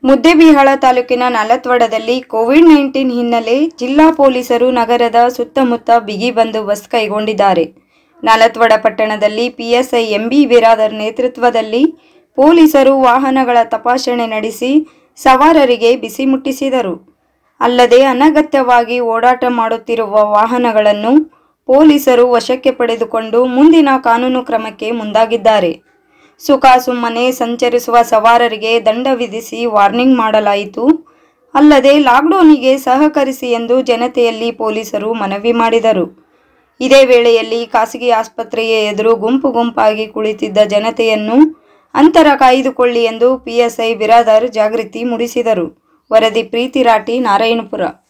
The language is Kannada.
ಮುದ್ದೇಬಿಹಾಳ ತಾಲೂಕಿನ ನಾಲತ್ವಾಡದಲ್ಲಿ ಕೋವಿಡ್ ನೈನ್ಟೀನ್ ಹಿನ್ನೆಲೆ ಜಿಲ್ಲಾ ಪೊಲೀಸರು ನಗರದ ಸುತ್ತಮುತ್ತ ಬಿಗಿ ಬಂದೋಬಸ್ತ್ ಕೈಗೊಂಡಿದ್ದಾರೆ ನಾಲತ್ವಾಡ ಪಟ್ಟಣದಲ್ಲಿ ಪಿಎಸ್ಐ ಎಂಬಿ ಬಿರಾದರ್ ನೇತೃತ್ವದಲ್ಲಿ ಪೊಲೀಸರು ವಾಹನಗಳ ತಪಾಸಣೆ ನಡೆಸಿ ಸವಾರರಿಗೆ ಬಿಸಿ ಮುಟ್ಟಿಸಿದರು ಅಲ್ಲದೆ ಅನಗತ್ಯವಾಗಿ ಓಡಾಟ ಮಾಡುತ್ತಿರುವ ವಾಹನಗಳನ್ನು ಪೊಲೀಸರು ವಶಕ್ಕೆ ಪಡೆದುಕೊಂಡು ಮುಂದಿನ ಕಾನೂನು ಕ್ರಮಕ್ಕೆ ಮುಂದಾಗಿದ್ದಾರೆ ಸುಖಾಸುಮ್ಮನೆ ಸಂಚರಿಸುವ ಸವಾರರಿಗೆ ದಂಡ ವಿಧಿಸಿ ವಾರ್ನಿಂಗ್ ಮಾಡಲಾಯಿತು ಅಲ್ಲದೆ ಲಾಕ್ಡೌನಿಗೆ ಸಹಕರಿಸಿ ಎಂದು ಜನತೆಯಲ್ಲಿ ಪೊಲೀಸರು ಮನವಿ ಮಾಡಿದರು ಇದೇ ವೇಳೆಯಲ್ಲಿ ಖಾಸಗಿ ಆಸ್ಪತ್ರೆಯ ಎದುರು ಗುಂಪು ಗುಂಪಾಗಿ ಕುಳಿತಿದ್ದ ಜನತೆಯನ್ನು ಅಂತರ ಕಾಯ್ದುಕೊಳ್ಳಿ ಎಂದು ಪಿಎಸ್ಐ ಬಿರಾದರ್ ಜಾಗೃತಿ ಮೂಡಿಸಿದರು ವರದಿ ಪ್ರೀತಿ ರಾಟಿ ನಾರಾಯಣಪುರ